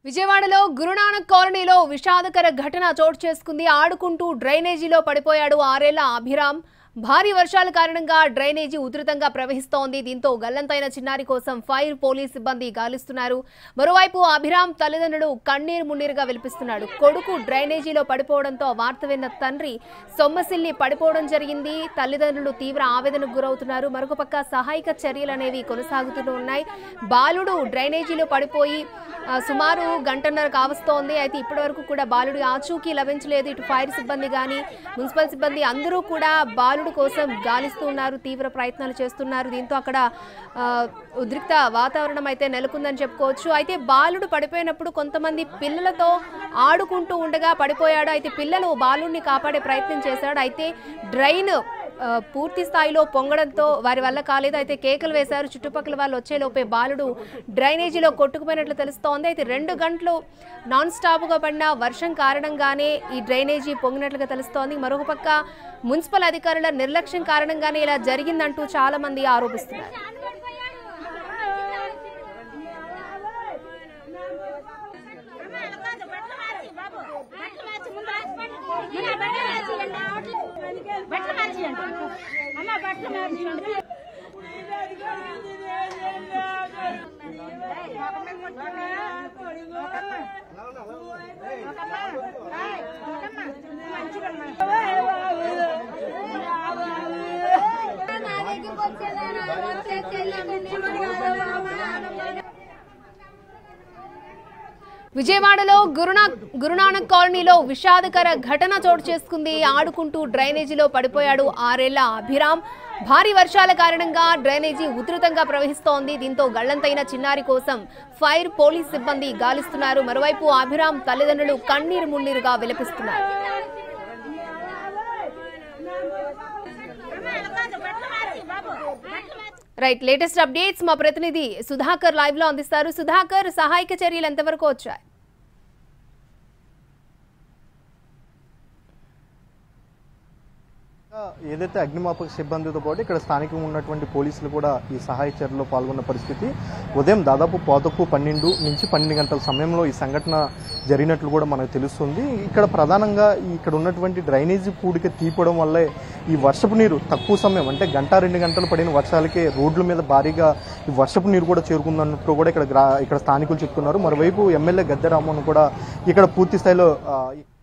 విజయవాడలో గురునానక్ కాలనీలో విషాదకర ఘటన చోటు చేసుకుంది ఆడుకుంటూ డ్రైనేజీలో పడిపోయాడు ఆరేళ్ల అభిరామ్ భారీ వర్షాల కారణంగా డ్రైనేజీ ఉధృతంగా ప్రవహిస్తోంది దీంతో గల్లంతైన చిన్నారి కోసం ఫైర్ పోలీస్ సిబ్బంది గాలిస్తున్నారు మరోవైపు అభిరామ్ తల్లిదండ్రులు కన్నీరు మున్నీరుగా విలిపిస్తున్నాడు కొడుకు డ్రైనేజీలో పడిపోవడంతో వార్త విన్న తండ్రి సొమ్మసిల్లి పడిపోవడం జరిగింది తల్లిదండ్రులు తీవ్ర ఆవేదనకు గురవుతున్నారు మరొక పక్క సహాయక చర్యలు అనేవి కొనసాగుతూ ఉన్నాయి బాలుడు డ్రైనేజీలో పడిపోయి ఆ, సుమారు గంటన్నర కావస్తోంది అయితే ఇప్పటి వరకు కూడా బాలుడి ఆచూకీ లభించలేదు ఇటు ఫైర్ సిబ్బంది కానీ మున్సిపల్ సిబ్బంది అందరూ కూడా బాలుడు కోసం గాలిస్తూ ఉన్నారు తీవ్ర ప్రయత్నాలు చేస్తున్నారు దీంతో అక్కడ ఆ, ఉద్రిక్త వాతావరణం అయితే నెలకొందని చెప్పుకోవచ్చు అయితే బాలుడు పడిపోయినప్పుడు కొంతమంది పిల్లలతో ఆడుకుంటూ ఉండగా పడిపోయాడు అయితే పిల్లలు బాలుడిని కాపాడే ప్రయత్నం చేశాడు అయితే డ్రైన్ ఆ, పూర్తి స్థాయిలో పొంగడంతో వారి వల్ల కాలేదు అయితే కేకలు వేశారు చుట్టుపక్కల వాళ్ళు వచ్చేలోపే బాలుడు డ్రైనేజీలో కొట్టుకుపోయినట్లు తెలుస్తోంది అయితే రెండు గంటలు నాన్ స్టాప్గా పడిన వర్షం కారణంగానే ఈ డ్రైనేజీ పొంగినట్లుగా తెలుస్తోంది మరొక పక్క మున్సిపల్ అధికారుల నిర్లక్ష్యం కారణంగానే ఇలా జరిగిందంటూ చాలా మంది ఆరోపిస్తున్నారు బట్టలు మార్చియండి అమ్మ బట్టలు మార్చియండి విజయవాడలో గురునా గురునానక్ కాలనీలో విషాదకర ఘటన చోటు చేసుకుంది ఆడుకుంటూ డ్రైనేజీలో పడిపోయాడు ఆరేళ్ల అభిరామ్ భారీ వర్షాల కారణంగా డ్రైనేజీ ఉధృతంగా ప్రవహిస్తోంది దీంతో గళ్లంతైన చిన్నారి కోసం ఫైర్ పోలీస్ సిబ్బంది గాలిస్తున్నారు మరోవైపు అభిరామ్ తల్లిదండ్రులు కన్నీరు మున్నీరుగా విలపిస్తున్నారు రైట్ లేటెస్ట్ అప్డేట్స్ మా ప్రతినిధి సుధాకర్ లైవ్ లో అందిస్తారు సుధాకర్ సహాయక చర్యలు ఎంతవరకు వచ్చాయి ఏదైతే అగ్నిమాపక సిబ్బందితో పాటు ఇక్కడ స్థానికంగా ఉన్నటువంటి పోలీసులు కూడా ఈ సహాయ చర్యలో పాల్గొన్న పరిస్థితి ఉదయం దాదాపు పాతకు పన్నెండు నుంచి పన్నెండు గంటల సమయంలో ఈ సంఘటన జరిగినట్లు కూడా మనకు తెలుస్తుంది ఇక్కడ ప్రధానంగా ఈ ఇక్కడ ఉన్నటువంటి డ్రైనేజీ పూడిక తీపడం వల్లే ఈ వర్షపు నీరు తక్కువ సమయం అంటే గంట రెండు గంటలు పడిన వర్షాలకే రోడ్ల మీద భారీగా ఈ వర్షపు నీరు కూడా చేరుకుందన్నట్టు కూడా ఇక్కడ గ్రా ఇక్కడ స్థానికులు చెప్తున్నారు మరోవైపు ఎమ్మెల్యే గద్దె రామన్ కూడా ఇక్కడ పూర్తి స్థాయిలో ఆ,